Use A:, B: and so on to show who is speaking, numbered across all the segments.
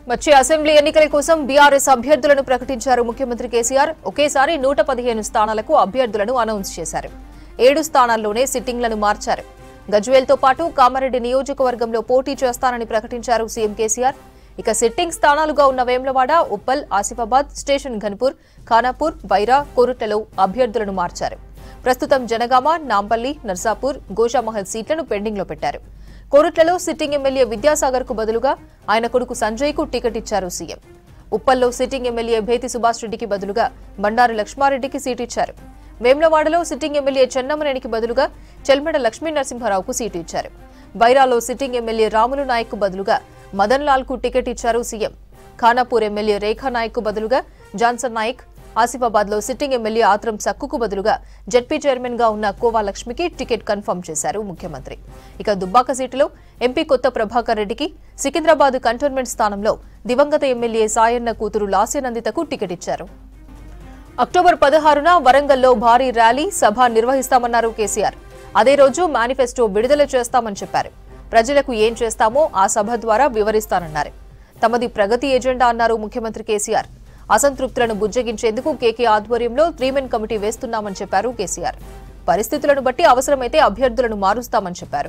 A: వచ్చే అసెంబ్లీ ఎన్నికల కోసం బీఆర్ఎస్ అభ్యర్థులను ప్రకటించారు ముఖ్యమంత్రి కేసీఆర్ ఒకేసారి నూట పదిహేను స్థానాలకు అభ్యర్థులను అనౌన్స్ చేశారు ఏడు స్థానాల్లోనే సిట్టింగ్లను మార్చారు గజ్వేల్తో పాటు కామారెడ్డి నియోజకవర్గంలో పోటీ చేస్తానని ప్రకటించారు సీఎం కేసీఆర్ ఇక సిట్టింగ్ స్థానాలుగా ఉన్న వేములవాడ ఉప్పల్ ఆసిఫాబాద్ స్టేషన్ ఘన్పూర్ ఖానాపూర్ వైరా కోరుట్లలో అభ్యర్థులను మార్చారు ప్రస్తుతం జనగామ నాంపల్లి నర్సాపూర్ గోషామహల్ సీట్లను పెండింగ్లో పెట్టారు కోరుట్లలో సిట్టింగ్ ఎమ్మెల్యే విద్యాసాగర్ కు బదులుగా ఆయన కొడుకు సంజయ్ కు టికెట్ ఇచ్చారు సీఎం ఉప్పల్లో సిట్టింగ్ ఎమ్మెల్యే భేతి సుభాష్ రెడ్డికి బదులుగా బండారు లక్ష్మారెడ్డికి సీటు ఇచ్చారు వేములవాడలో సిట్టింగ్ ఎమ్మెల్యే చెన్నమనేనికి బదులుగా చెల్మెడ లక్ష్మీ నరసింహారావుకు సీటు ఇచ్చారు బైరాలో సిట్టింగ్ ఎమ్మెల్యే రాములు నాయక్ కు బదులుగా మదన్ లాల్ కు టికెట్ ఇచ్చారు సీఎం ఖానాపూర్ ఎమ్మెల్యే రేఖా నాయక్ కు బదులుగా జాన్సన్ నాయక్ ఆసిఫాబాద్ లో సిట్టింగ్ ఎమ్మెల్యే ఆత్రం సక్కుకు బదులుగా జడ్పీ చైర్మన్ గా ఉన్న కోవా లక్ష్మికి టికెట్ కన్ఫర్మ్ చేశారు ముఖ్యమంత్రి ఇక దుబ్బాక సీటులో ఎంపీ కొత్త ప్రభాకర్ రెడ్డికి సికింద్రాబాద్ కంటోన్మెంట్ స్థానంలో దివంగత ఎమ్మెల్యే సాయన్న కూతురు లాస్యనందితకు టికెట్ ఇచ్చారు అక్టోబర్ పదహారున వరంగల్లో భారీ ర్యాలీ సభ నిర్వహిస్తామన్నారు కేసీఆర్ అదే రోజు మేనిఫెస్టో విడుదల చేస్తామని చెప్పారు ప్రజలకు ఏం చేస్తామో ఆ సభ ద్వారా వివరిస్తానన్నారు తమది ప్రగతి ఎజెండా అన్నారు ముఖ్యమంత్రి కేసీఆర్ అసంతృప్తులను బుజ్జగించేందుకు కేకే ఆధ్వర్యంలో త్రీమెన్ కమిటీ వేస్తున్నామని చెప్పారు కేసీఆర్ పరిస్థితులను బట్టి అవసరమైతే అభ్యర్థులను మారుస్తామని చెప్పారు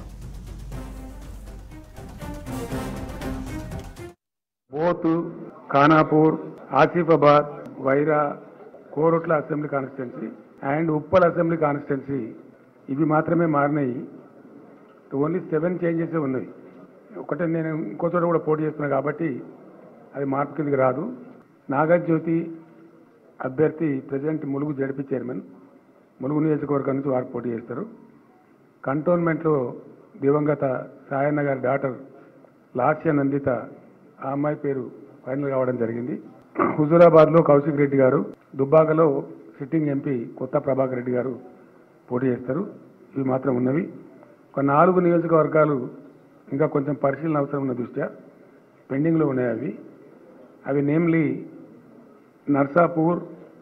B: both Khanapur Asifabad Wyra Korutla assembly constituency and Uppal assembly constituency ఇవి మాత్రమే మారినాయి ఓన్లీ సెవెన్ చేంజెస్ ఉన్నాయి ఒకటే నేను ఇంకో చోట కూడా పోటీ చేస్తున్నాను కాబట్టి అది మార్పు కిందకి రాదు నాగజ్యోతి అభ్యర్థి president Mulugu ZP chairman Mulugu నియోజకవర్గం నుంచి వారు పోటీ చేస్తారు కంటోన్మెంట్లో దివంగత సాయన్న గారి డాటర్ లాస్య నందిత ఆ అమ్మాయి పేరు ఫైనల్ కావడం జరిగింది హుజూరాబాద్లో కౌశిక్ రెడ్డి గారు దుబ్బాకలో సిట్టింగ్ ఎంపీ కొత్త ప్రభాకర్ రెడ్డి గారు పోటీ చేస్తారు ఇవి మాత్రం ఉన్నవి ఒక నాలుగు నియోజకవర్గాలు ఇంకా కొంచెం పరిశీలన అవసరం ఉన్న దృష్ట్యా పెండింగ్లో ఉన్నాయి అవి అవి నేమ్లీ నర్సాపూర్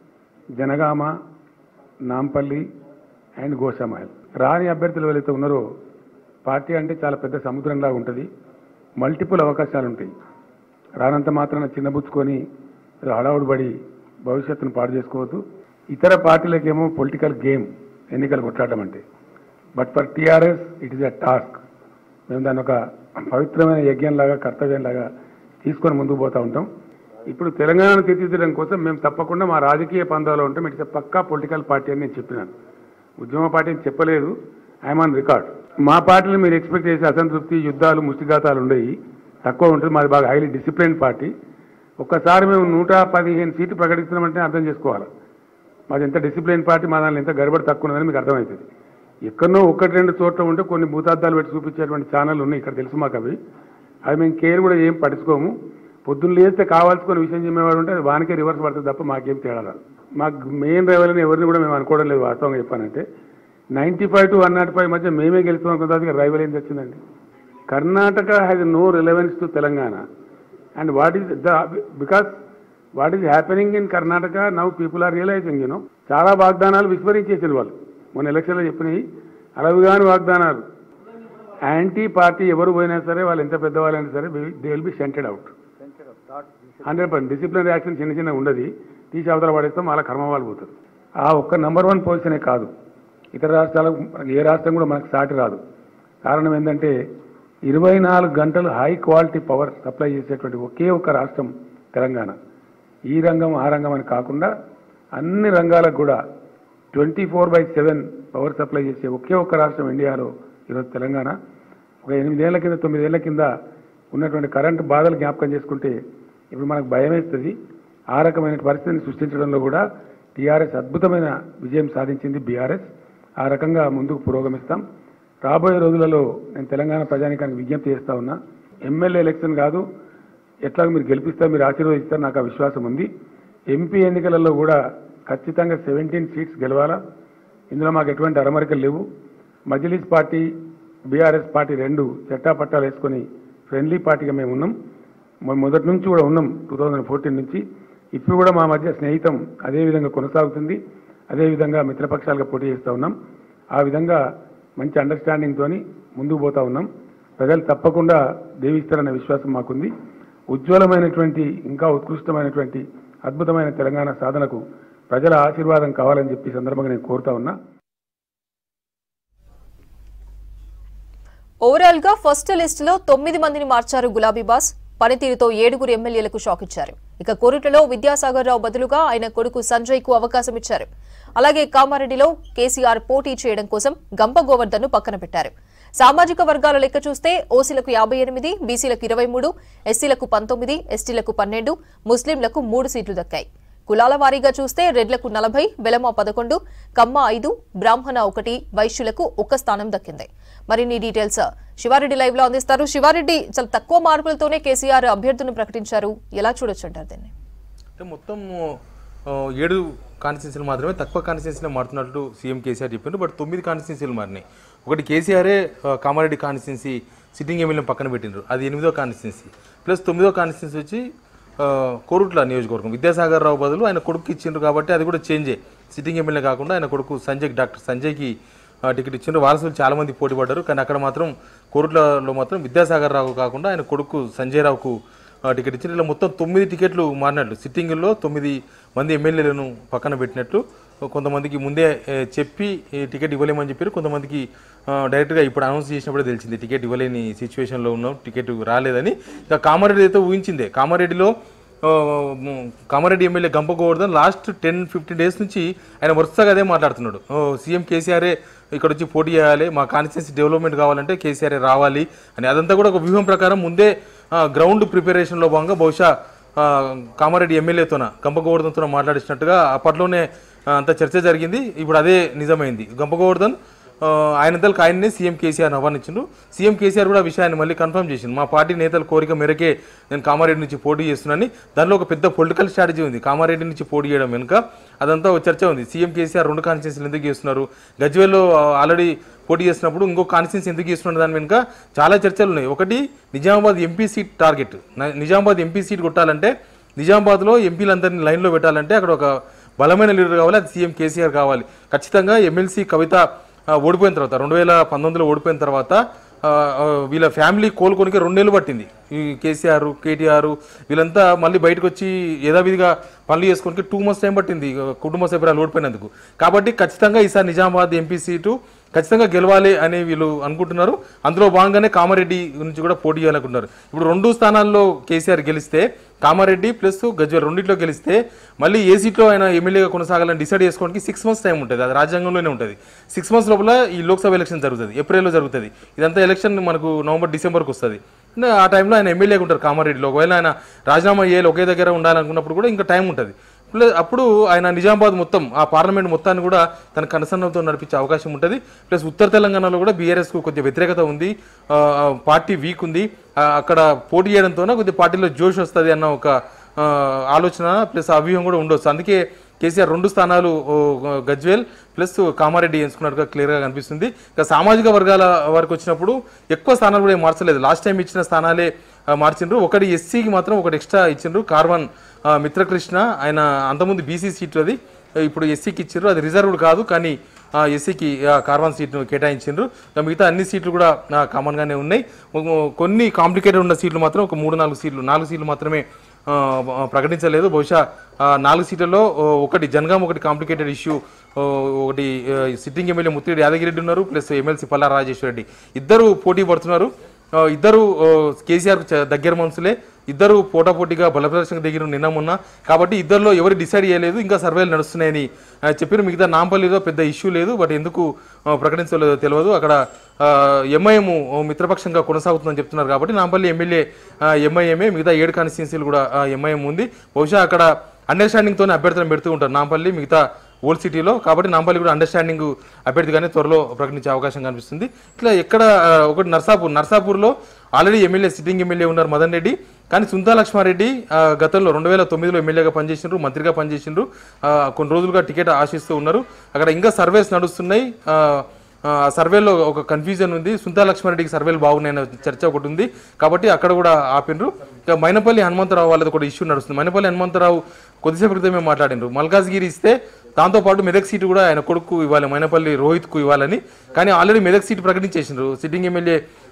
B: జనగామ నాంపల్లి అండ్ గోషామహల్ రాని అభ్యర్థులు ఎవరైతే ఉన్నారో పార్టీ అంటే చాలా పెద్ద సముద్రంలా ఉంటుంది మల్టిపుల్ అవకాశాలు ఉంటాయి రానంత మాత్రాన చిన్నబుచ్చుకొని ఏదో హడావుడి పడి భవిష్యత్తును పాడు చేసుకోవద్దు ఇతర పార్టీలకేమో పొలిటికల్ గేమ్ ఎన్నికలు కొట్లాడడం అంటే but for TRS it is a task మేము దాన్ని ఒక పవిత్రమైన యజ్ఞంలాగా కర్తవ్యంలాగా తీసుకొని ముందుకు పోతూ ఉంటాం ఇప్పుడు తెలంగాణను తీర్చిదిద్దడం కోసం మేము తప్పకుండా మా రాజకీయ పందాలో ఉంటాం ఇట్స్ పక్కా పొలిటికల్ పార్టీ అని నేను చెప్పినాను ఉద్యమ పార్టీ అని చెప్పలేదు ఐఎమ్ ఆన్ రికార్డ్ మా పార్టీలో మీరు ఎక్స్పెక్ట్ చేసే అసంతృప్తి యుద్ధాలు ముష్టిఘాతాలు ఉండయి తక్కువ ఉంటుంది మాది బాగా హైలీ డిసిప్లిన్ పార్టీ ఒక్కసారి మేము నూట పదిహేను సీట్లు ప్రకటిస్తున్నామంటే అర్థం చేసుకోవాలి మాది ఎంత డిసిప్లిన్ పార్టీ మా దాంట్లో ఎంత గడబడి తక్కువ ఉన్నదని మీకు అర్థమవుతుంది ఎక్కడనో ఒకటి రెండు చోట్ల ఉంటే కొన్ని భూతార్థాలు పెట్టి చూపించేటువంటి ఛానల్ ఉన్నాయి ఇక్కడ తెలుసు మాకు అవి అవి మేము కేర్ కూడా ఏం పట్టించుకోము పొద్దున్న లేస్తే కావాల్సుకున్న విషయం చెప్పేవాడు ఉంటే అది వానికే రివర్స్ పడుతుంది తప్ప మాకేం తేడా రాదు మాకు మెయిన్ రైవల్ని ఎవరిని కూడా మేము అనుకోవడం లేదు వాస్తవంగా చెప్పానంటే ninety five to one not five మధ్య మేమే గెలుస్తాం అనుకున్న రైవల్ ఏం తెచ్చిందండి Karnataka has no relevance to Telangana and what is the because what is happening in Karnataka now people are realising you know చాలా వాగ్దానాలు విస్మరించేసారు వాళ్ళు మొన్న ఎలక్షన్లో చెప్పినాయి అలవి కాని వాగ్దానాలు యాంటీ పార్టీ ఎవరు పోయినా సరే వాళ్ళు ఎంత పెద్దవాళ్ళైనా సరే they will be shunted out hundred percent discipline action చిన్న చిన్న ఉండదు తీసి అవతల పడేస్తాం వాళ్ళ కర్మ వాళ్ళు పోతారు ఆ ఒక్క నెంబర్ వన్ పొజిషనే కాదు ఇతర రాష్ట్రాలకు మనకి ఏ రాష్ట్రం కూడా మనకు సాటి రాదు కారణం ఏంటంటే ఇరవై నాలుగు గంటలు హై క్వాలిటీ పవర్ సప్లై చేసేటువంటి ఒకే ఒక రాష్ట్రం తెలంగాణ ఈ రంగం ఆ రంగం అని కాకుండా అన్ని రంగాలకు కూడా twenty four by seven power supply చేసే ఒకే ఒక్క రాష్ట్రం ఇండియాలో ఈరోజు తెలంగాణ ఒక ఎనిమిదేళ్ల కింద తొమ్మిదేళ్ల కింద ఉన్నటువంటి కరెంటు బాధలు జ్ఞాపకం చేసుకుంటే ఇప్పుడు మనకు భయం వేస్తుంది ఆ రకమైన పరిస్థితిని సృష్టించడంలో కూడా టీఆర్ఎస్ అద్భుతమైన విజయం సాధించింది బీఆర్ఎస్ ఆ రకంగా ముందుకు పురోగమిస్తాం రాబోయే రోజులలో నేను తెలంగాణ ప్రజానికానికి విజ్ఞప్తి చేస్తా ఉన్నా ఎమ్మెల్యే ఎలక్షన్ కాదు ఎట్లా మీరు గెలిపిస్తారు మీరు ఆశీర్వదిస్తారు నాకు ఆ విశ్వాసం ఉంది ఎంపీ ఎన్నికలలో కూడా ఖచ్చితంగా సెవెంటీన్ సీట్స్ గెలవాలా ఇందులో మాకు ఎటువంటి అరమరికలు లేవు మజ్లిస్ పార్టీ బీఆర్ఎస్ పార్టీ రెండు చట్టా పట్టాలు వేసుకొని ఫ్రెండ్లీ పార్టీగా మేము ఉన్నాం మొ- మొదటి నుంచి కూడా ఉన్నాం టూ థౌజండ్ ఫోర్టీన్ నుంచి ఇప్పుడు కూడా మా మధ్య స్నేహితం అదే విధంగా కొనసాగుతుంది అదేవిధంగా మిత్రపక్షాలుగా పోటీ చేస్తూ ఉన్నాం ఆ విధంగా మంచి అండర్స్టాండింగ్తోని ముందుకు పోతా ఉన్నాం ప్రజలు తప్పకుండా దీవిస్తారన్న విశ్వాసం మాకుంది ఉజ్వలమైనటువంటి ఇంకా ఉత్కృష్టమైనటువంటి అద్భుతమైన తెలంగాణ సాధనకు ప్రజల ఆశీర్వాదం కావాలని చెప్పి ఈ సందర్భంగా నేను కోరుతా ఉన్నా
A: ఓవరాల్ గా ఫస్ట్ లిస్ట్ లో తొమ్మిది మందిని మార్చారు గులాబీ బాస్ పనితీరుతో ఏడుగురు ఎమ్మెల్యేలకు షాక్ ఇచ్చారు ఇక కోరుట్లలో విద్యాసాగర్ రావు బదులుగా ఆయన కొడుకు సంజయ్ కు అవకాశం ఇచ్చారు అలాగే కామారెడ్డిలో కేసీఆర్ పోటీ చేయడం కోసం గంప గోవర్ధన్ ను పక్కన పెట్టారు సామాజిక వర్గాల లెక్క చూస్తే ఓసీలకు యాభై ఎనిమిది బీసీలకు ఇరవై మూడు ఎస్సీలకు పంతొమ్మిది ఎస్టీలకు పన్నెండు ముస్లింలకు మూడు సీట్లు దక్కాయి కులాల వారీగా చూస్తే రెడ్లకు నలభై వెలమ పదకొండు కమ్మ ఐదు బ్రాహ్మణ ఒకటి వైశ్యులకు ఒక్క స్థానం దక్కింది మరిన్ని డీటెయిల్స్ శివారెడ్డి లైవ్ లో అందిస్తారు శివారెడ్డి చాలా తక్కువ మార్కులతోనే కేసీఆర్ అభ్యర్థులను ప్రకటించారు ఎలా చూడొచ్చు అంటారు దీన్ని
C: అంటే మొత్తం ఆ, ఏడు కాన్స్టిట్యున్సీలు మాత్రమే తక్కువ కాన్స్టిట్యున్సీలో మారుతున్నట్టు సీఎం కేసీఆర్ చెప్పారు బట్ తొమ్మిది కాన్స్టిట్యున్సీలు మారినాయి ఒకటి కేసీఆరే ఆ, కామారెడ్డి కాన్స్టిట్యున్సీ సిట్టింగ్ ఎమ్మెల్యేని పక్కన పెట్టినారు అది ఎనిమిదో కాన్స్టిట్యున్సీ ప్లస్ తొమ్మిదో కాన్స్టిట్యున్సీ వచ్చి ఆ, కోరుట్ల నియోజకవర్గం విద్యాసాగర్ రావు బదులు ఆయన కొడుకు ఇచ్చిండ్రు కాబట్టి అది కూడా చేంజే సిట్టింగ్ ఎమ్మెల్యే కాకుండా ఆయన కొడుకు సంజయ్ డాక్టర్ సంజయ్కి ఆ, టికెట్ ఇచ్చిండ్రు వారసులు చాలా మంది పోటీ పడ్డారు కానీ అక్కడ మాత్రం కోరుట్లలో మాత్రం విద్యాసాగర్ రావు కాకుండా ఆయన కొడుకు సంజయ్ రావుకు ఆ, టికెట్ ఇచ్చారు ఇలా మొత్తం తొమ్మిది టికెట్లు మారినట్లు సిట్టింగుల్లో తొమ్మిది మంది ఎమ్మెల్యేలను పక్కన పెట్టినట్లు కొంతమందికి ముందే ఏ, చెప్పి ఈ టికెట్ ఇవ్వలేమని చెప్పారు కొంతమందికి ఆ, డైరెక్ట్గా ఇప్పుడు అనౌన్స్ చేసినప్పుడే తెలిసింది టికెట్ ఇవ్వలేని సిచ్యువేషన్లో ఉన్నాం టికెట్ రాలేదని ఇక కామారెడ్డి అయితే ఊహించిందే కామారెడ్డిలో ఆ, మ్, Kamareddy MLA Gampa Govardhan last ten fifteen days నుంచి ఆయన వరుసగా అదే మాట్లాడుతున్నాడు ఓ, సీఎం కేసీఆరే ఇక్కడ వచ్చి పోటీ చేయాలి మా కాన్స్టిట్యూన్సీ డెవలప్మెంట్ కావాలంటే కేసీఆర్ రావాలి అని అదంతా కూడా ఒక వ్యూహం ప్రకారం ముందే ఆ, గ్రౌండ్ ప్రిపరేషన్లో భాగంగా బహుశా ఆ, కామారెడ్డి ఎమ్మెల్యేతోన గంప గోవర్ధన్తో మాట్లాడినట్టుగా అప్పట్లోనే ఆ, అంత చర్చ జరిగింది ఇప్పుడు అదే నిజమైంది గంప గోవర్ధన్ ఆ, ఆయనంతలకు ఆయన్నే సీఎం కేసీఆర్ ఆహ్వానించిండు సీఎం కేసీఆర్ కూడా ఆ విషయాన్ని మళ్ళీ కన్ఫర్మ్ చేసిండు మా పార్టీ నేతల కోరిక మేరకే నేను కామారెడ్డి నుంచి పోటీ చేస్తున్నానని దానిలో ఒక పెద్ద పొలిటికల్ స్ట్రాటజీ ఉంది కామారెడ్డి నుంచి పోటీ చేయడం వెనుక అదంతా ఒక చర్చ ఉంది సీఎం కేసీఆర్ రెండు కాన్స్టిట్యూన్సీలు ఎందుకు చేస్తున్నారు గజ్వేల్లో ఆల్రెడీ పోటీ చేసినప్పుడు ఇంకో కాన్స్టిట్యూన్సీ ఎందుకు చేస్తున్నారు దాని వెనుక చాలా చర్చలు ఉన్నాయి ఒకటి నిజామాబాద్ ఎంపీ సీట్ టార్గెట్ న- నిజామాబాద్ ఎంపీ సీట్ కొట్టాలంటే నిజామాబాద్లో ఎంపీలందరినీ లైన్లో పెట్టాలంటే అక్కడ ఒక బలమైన లీడర్ కావాలి అది సీఎం కేసీఆర్ కావాలి ఖచ్చితంగా ఎమ్మెల్సీ కవిత ఆ, ఓడిపోయిన తర్వాత రెండు వేల పంతొమ్మిదిలో ఓడిపోయిన తర్వాత ఆ, ఆ, వీళ్ళ ఫ్యామిలీ కోలుకోనికి రెండేళ్ళు పట్టింది ఈ కేసీఆర్ కేటీఆర్ వీళ్ళంతా మళ్ళీ బయటకు వచ్చి యథావిధిగా పనులు చేసుకోనికి టూ మంత్స్ టైం పట్టింది ఆ, కుటుంబ సభ్యురాలు ఓడిపోయినందుకు కాబట్టి ఖచ్చితంగా ఈసారి నిజామాబాద్ ఎంపీ సీటు ఖచ్చితంగా గెలవాలి అని వీళ్ళు అనుకుంటున్నారు అందులో భాగంగానే కామారెడ్డి నుంచి కూడా పోటీ చేయాలనుకుంటున్నారు ఇప్పుడు రెండు స్థానాల్లో కేసీఆర్ గెలిస్తే కామారెడ్డి ప్లస్ గజ్వేల్ రెండింటిలో గెలిస్తే మళ్ళీ ఏ సీట్లో ఆయన ఎమ్మెల్యేగా కొనసాగాలని డిసైడ్ చేసుకోవడానికి సిక్స్ మంత్స్ టైం ఉంటుంది అది రాజ్యాంగంలోనే ఉంటుంది సిక్స్ మంత్స్ లోపల ఈ లోక్సభ ఎలక్షన్ జరుగుతుంది ఏప్రిల్లో జరుగుతుంది ఇదంతా ఎలక్షన్ మనకు నవంబర్ డిసెంబర్కి వస్తుంది అంటే ఆ టైంలో ఆయన ఎమ్మెల్యేగా ఉంటారు కామారెడ్డిలో ఒకవేళ ఆయన రాజీనామా చేయాలి ఒకే దగ్గర ఉండాలనుకున్నప్పుడు కూడా ఇంకా టైం ఉంటుంది ప్లస్ అప్పుడు ఆయన నిజామాబాద్ మొత్తం ఆ పార్లమెంట్ మొత్తాన్ని కూడా తన కనసన్నంతో నడిపించే అవకాశం ఉంటుంది ప్లస్ ఉత్తర తెలంగాణలో కూడా బీఆర్ఎస్కు కొద్దిగా వ్యతిరేకత ఉంది ఆ, ఆ, పార్టీ వీక్ ఉంది ఆ, అక్కడ పోటీ చేయడంతోనే కొద్దిగా పార్టీలో జోష్ వస్తుంది అన్న ఒక ఆ, ఆలోచన ప్లస్ అవ్యూహం కూడా ఉండొచ్చు అందుకే కేసీఆర్ రెండు స్థానాలు ఓ, గజ్వేల్ ప్లస్ కామారెడ్డి ఎంచుకున్నట్టుగా క్లియర్గా కనిపిస్తుంది ఇక సామాజిక వర్గాల వరకు వచ్చినప్పుడు ఎక్కువ స్థానాలు కూడా ఏం మార్చలేదు లాస్ట్ టైం ఇచ్చిన స్థానాలే ఆ, మార్చిండ్రు ఒకటి ఎస్సీకి మాత్రం ఒకటి ఎక్స్ట్రా ఇచ్చిండ్రు కార్వన్ ఆ, మిత్రకృష్ణ ఆయన అంతకుముందు బీసీ సీట్ అది ఇప్పుడు ఎస్సీకి ఇచ్చిండ్రు అది రిజర్వ్డ్ కాదు కానీ ఆ, ఎస్సీకి ఆ, కార్వాన్ సీట్ను కేటాయించిండ్రు ఇక మిగతా అన్ని సీట్లు కూడా ఆ, కామన్గానే ఉన్నాయి ఒక- కొన్ని కాంప్లికేటెడ్ ఉన్న సీట్లు మాత్రం ఒక మూడు నాలుగు సీట్లు నాలుగు సీట్లు మాత్రమే ఆ, ఆ, ప్రకటించలేదు బహుశా ఆ, నాలుగు సీట్లలో ఓ, ఒకటి జనగాం ఒకటి కాంప్లికేటెడ్ ఇష్యూ ఓ, ఒకటి ఆ, సిట్టింగ్ ఎమ్మెల్యే ముత్తిరెడ్డి యాదగిరెడ్డి ఉన్నారు ప్లస్ ఎమ్మెల్సీ పల్లా రాజేశ్వర రెడ్డి ఇద్దరు పోటీ పడుతున్నారు ఆ, ఇద్దరు ఆ, కేసీఆర్ చ- దగ్గర మనుషులే ఇద్దరు పోటాపోటీగా బలప్రదర్శనకు దిగిన నిన్న మొన్న కాబట్టి ఇద్దరిలో ఎవరు డిసైడ్ చేయలేదు ఇంకా సర్వేలు నడుస్తున్నాయని ఆ, చెప్పారు మిగతా నాంపల్లిలో పెద్ద ఇష్యూ లేదు బట్ ఎందుకు ఆ, ప్రకటించలేదో తెలియదు అక్కడ ఎంఐఎం మిత్రపక్షంగా కొనసాగుతుందని చెప్తున్నారు కాబట్టి నాంపల్లి ఎమ్మెల్యే ఎంఐఎంఏ మిగతా ఏడు కాన్స్టిట్యున్సీలు కూడా ఎంఐఎం ఉంది బహుశా అక్కడ అండర్స్టాండింగ్తోనే అభ్యర్థులను పెడుతూ ఉంటారు నాంపల్లి మిగతా ఓల్డ్ సిటీలో కాబట్టి నాంపల్లి కూడా అండర్స్టాండింగ్ అభ్యర్థిగానే త్వరలో ప్రకటించే అవకాశం కనిపిస్తుంది ఇట్లా ఎక్కడ ఆ, ఒకటి నర్సాపూర్ నర్సాపూర్లో ఆల్రెడీ ఎమ్మెల్యే సిట్టింగ్ ఎమ్మెల్యే ఉన్నారు మదన్ రెడ్డి కానీ సుంతా లక్ష్మారెడ్డి ఆ, గతంలో రెండు వేల తొమ్మిదిలో ఎమ్మెల్యేగా పనిచేసిండ్రు మంత్రిగా పనిచేసిండ్రు ఆ, కొన్ని రోజులుగా టికెట్ ఆశిస్తూ ఉన్నారు అక్కడ ఇంకా సర్వేస్ నడుస్తున్నాయి ఆ, ఆ సర్వేలో ఒక కన్ఫ్యూజన్ ఉంది సుంతా లక్ష్మారెడ్డికి సర్వేలు బాగున్నాయన్న చర్చ ఒకటి ఉంది కాబట్టి అక్కడ కూడా ఆపిండ్రు ఇక మైనపల్లి హనుమంతరావు వాళ్ళది కూడా ఇష్యూ నడుస్తుంది మైనపల్లి హనుమంతరావు కొద్దిసేపు క్రితమే మాట్లాడిండ్రు మల్కాజ్గిరి ఇస్తే దాంతోపాటు మెదక్ సీటు కూడా ఆయన కొడుకు ఇవ్వాలి మైనపల్లి రోహిత్కు ఇవ్వాలని కానీ ఆల్రెడీ మెదక్ సీటు ప్రకటించేసిండ్రు సిట్టింగ్ ఎమ్మెల్యే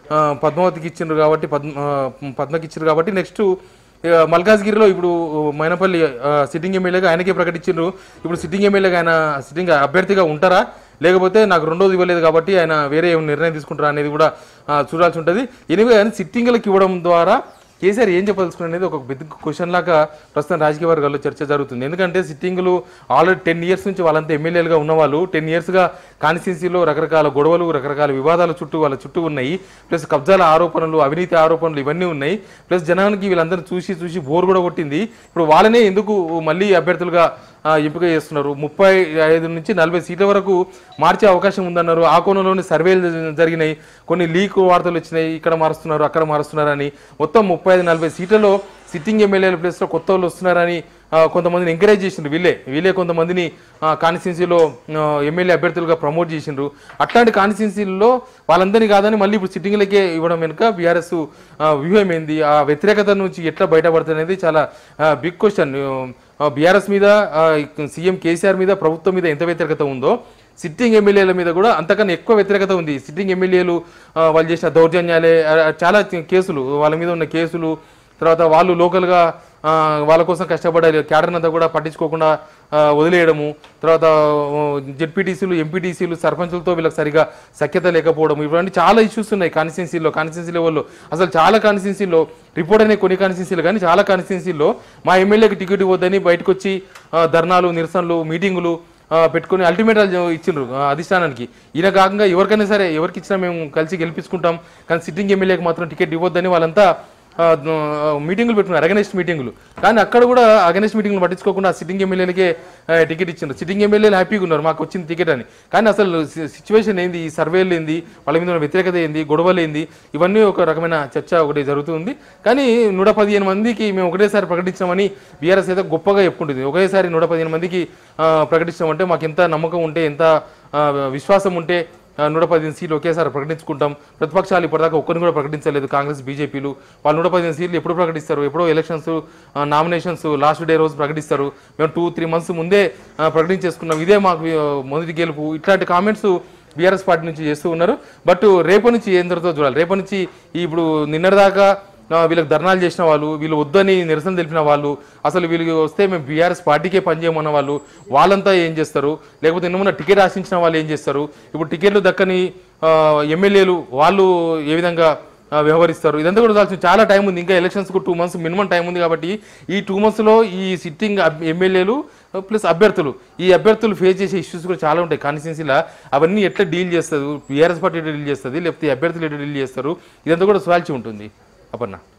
C: ఆ, పద్మావతికి ఇచ్చిండ్రు కాబట్టి పద్మ ఆ, పద్మకి ఇచ్చిండ్రు కాబట్టి నెక్స్ట్ ఇక మల్కాజ్గిరిలో ఇప్పుడు మైనపల్లి ఆ, సిట్టింగ్ ఎమ్మెల్యేగా ఆయనకే ప్రకటించిండ్రు ఇప్పుడు సిట్టింగ్ ఎమ్మెల్యేగా ఆయన సిట్టింగ్ అభ్యర్థిగా ఉంటారా లేకపోతే నాకు రెండోది ఇవ్వలేదు కాబట్టి ఆయన వేరే ఏమైనా నిర్ణయం తీసుకుంటారా అనేది కూడా ఆ, చూడాల్సి ఉంటుంది ఎనివే కానీ సిట్టింగ్లకు ఇవ్వడం ద్వారా కేసీఆర్ ఏం చెప్పదలుచుకున్నారు అనేది ఒక పెద్ద క్వశ్చన్ లాగా ప్రస్తుతం రాజకీయ వర్గాల్లో చర్చ జరుగుతుంది ఎందుకంటే సిట్టింగులు ఆల్రెడీ టెన్ ఇయర్స్ నుంచి వాళ్ళంతా ఎమ్మెల్యేలుగా ఉన్నవాళ్ళు టెన్ ఇయర్స్గా కాన్స్టిట్యున్సీలో రకరకాల గొడవలు రకరకాల వివాదాల చుట్టూ వాళ్ళ చుట్టూ ఉన్నాయి ప్లస్ కబ్జాల ఆరోపణలు అవినీతి ఆరోపణలు ఇవన్నీ ఉన్నాయి ప్లస్ జనానికి వీళ్ళందరూ చూసి చూసి బోర్ కూడా కొట్టింది ఇప్పుడు వాళ్ళనే ఎందుకు మళ్ళీ అభ్యర్థులుగా ఆ, ఎంపిక చేస్తున్నారు ముప్పై ఐదు నుంచి నలభై సీట్ల వరకు మార్చే అవకాశం ఉందన్నారు ఆ కోణంలోనే సర్వేలు జరిగినాయి కొన్ని లీక్ వార్తలు వచ్చినాయి ఇక్కడ మారుస్తున్నారు అక్కడ మారుస్తున్నారు అని మొత్తం ముప్పై ఐదు నలభై సీట్లలో సిట్టింగ్ ఎమ్మెల్యేల ప్లేస్లో కొత్త వాళ్ళు వస్తున్నారని ఆ, కొంతమందిని ఎంకరేజ్ చేసిండ్రు వీళ్ళే వీళ్ళే కొంతమందిని కాన్స్టిట్యున్సీలో ఎమ్మెల్యే అభ్యర్థులుగా ప్రమోట్ చేసిండ్రు అట్లాంటి కాన్స్టిట్యున్సీల్లో వాళ్ళందరినీ కాదని మళ్ళీ ఇప్పుడు సిట్టింగ్లకే ఇవ్వడం వెనుక బీఆర్ఎస్ వ్యూహం ఏంది ఆ వ్యతిరేకత నుంచి ఎట్లా బయటపడుతుంది అనేది చాలా బిగ్ క్వశ్చన్ బీఆర్ఎస్ మీద ఆ, సీఎం కేసీఆర్ మీద ప్రభుత్వం మీద ఎంత వ్యతిరేకత ఉందో సిట్టింగ్ ఎమ్మెల్యేల మీద కూడా అంతకన్నా ఎక్కువ వ్యతిరేకత ఉంది సిట్టింగ్ ఎమ్మెల్యేలు ఆ, వాళ్ళు చేసిన దౌర్జన్యాలే ఆ, చాలా కేసులు వాళ్ళ మీద ఉన్న కేసులు తర్వాత వాళ్ళు లోకల్గా ఆ, వాళ్ళ కోసం కష్టపడే క్యాడర్ అంతా కూడా పట్టించుకోకుండా ఆ, వదిలేయడము తర్వాత జెడ్పీటీసీలు ఎంపీటీసీలు సర్పంచులతో వీళ్ళకి సరిగా సఖ్యత లేకపోవడం ఇవన్నీ చాలా ఇష్యూస్ ఉన్నాయి కాన్స్టిట్యున్సీలో కాన్స్టిట్యున్సీ లెవెల్లో అసలు చాలా కాన్స్టిట్యున్సీలో రిపోర్ట్ అనే కొన్ని కాన్స్టిట్యున్సీలు కానీ చాలా కాన్స్టిట్యున్సీల్లో మా ఎమ్మెల్యేకి టికెట్ ఇవ్వద్దని బయటకు వచ్చి ఆ, ధర్నాలు నిరసనలు మీటింగులు ఆ, పెట్టుకొని అల్టిమేటాలు ఇచ్చిండ్రు ఆ, అధిష్టానానికి ఈయన కాకుండా ఎవరికైనా సరే ఎవరికి ఇచ్చినా మేము కలిసి గెలిపించుకుంటాం కానీ సిట్టింగ్ ఎమ్మెల్యేకి మాత్రం టికెట్ ఇవ్వద్దని వాళ్ళంతా ఆ, ఆ, మీటింగులు పెట్టుకున్నారు అగనెస్ట్ మీటింగులు కానీ అక్కడ కూడా అగనెస్ట్ మీటింగ్లు పట్టించుకోకుండా సిట్టింగ్ ఎమ్మెల్యేలకే ఆ, టికెట్ ఇచ్చిండ్రు సిట్టింగ్ ఎమ్మెల్యేలు హ్యాపీగా ఉన్నారు మాకు వచ్చింది టికెట్ అని కానీ అసలు సిచ్యువేషన్ ఏంది ఈ సర్వేలు ఏంది వాళ్ళ మీద ఉన్న వ్యతిరేకత ఏంది గొడవలు ఏంది ఇవన్నీ ఒక రకమైన చర్చ ఒకటి జరుగుతుంది కానీ నూట పదిహేను మందికి మేము ఒకటేసారి ప్రకటించామని బీఆర్ఎస్ అయితే గొప్పగా చెప్పుకుంటుంది ఒకేసారి నూట పదిహేను మందికి ఆ, ప్రకటించామంటే మాకు ఎంత నమ్మకం ఉంటే ఎంత ఆ, విశ్వాసం ఉంటే ఆ, నూట పదిహేను సీట్లు ఒకేసారి ప్రకటించుకుంటాం ప్రతిపక్షాలు ఇప్పటిదాకా ఒక్కరిని కూడా ప్రకటించలేదు కాంగ్రెస్ బీజేపీలు వాళ్ళు నూట పదిహేను సీట్లు ఎప్పుడు ప్రకటిస్తారు ఎప్పుడో ఎలక్షన్స్ నామినేషన్స్ లాస్ట్ డే రోజు ప్రకటిస్తారు మేము టూ త్రీ మంత్స్ ముందే ఆ, ప్రకటించేసుకున్నాం ఇదే మాకు ఆ, మొదటి గెలుపు ఇట్లాంటి కామెంట్స్ బీఆర్ఎస్ పార్టీ నుంచి చేస్తూ ఉన్నారు బట్ రేపటి నుంచి ఏం జరుగుతుందో చూడాలి రేపటి నుంచి ఈ ఇప్పుడు నిన్నటిదాకా ఆ, వీళ్ళకి ధర్నాలు చేసిన వాళ్ళు వీళ్ళు వద్దని నిరసన తెలిపిన వాళ్ళు అసలు వీళ్ళకి వస్తే మేము బీఆర్ఎస్ పార్టీకే పనిచేయమన్న వాళ్ళు వాళ్ళంతా ఏం చేస్తారు లేకపోతే నిన్న టికెట్ ఆశించిన వాళ్ళు ఏం చేస్తారు ఇప్పుడు టికెట్లు దక్కని ఆ, ఎమ్మెల్యేలు వాళ్ళు ఏ విధంగా ఆ, వ్యవహరిస్తారు ఇదంతా కూడా చూడాల్సిన చాలా టైం ఉంది ఇంకా ఎలక్షన్స్కు టూ మంత్స్ మినిమం టైం ఉంది కాబట్టి ఈ టూ మంత్స్లో ఈ సిట్టింగ్ ఎమ్మెల్యేలు ప్లస్ అభ్యర్థులు ఈ అభ్యర్థులు ఫేస్ చేసే ఇష్యూస్ కూడా చాలా ఉంటాయి కాన్స్టిట్యున్సీలో అవన్నీ ఎట్లా డీల్ చేస్తారు బీఆర్ఎస్ పార్టీ ఎట్లా డీల్ చేస్తుంది లేకపోతే ఈ అభ్యర్థులు ఎట్లా డీల్ చేస్తారు ఇదంతా కూడా స్వాల్చి ఉంటుంది అపర్ణ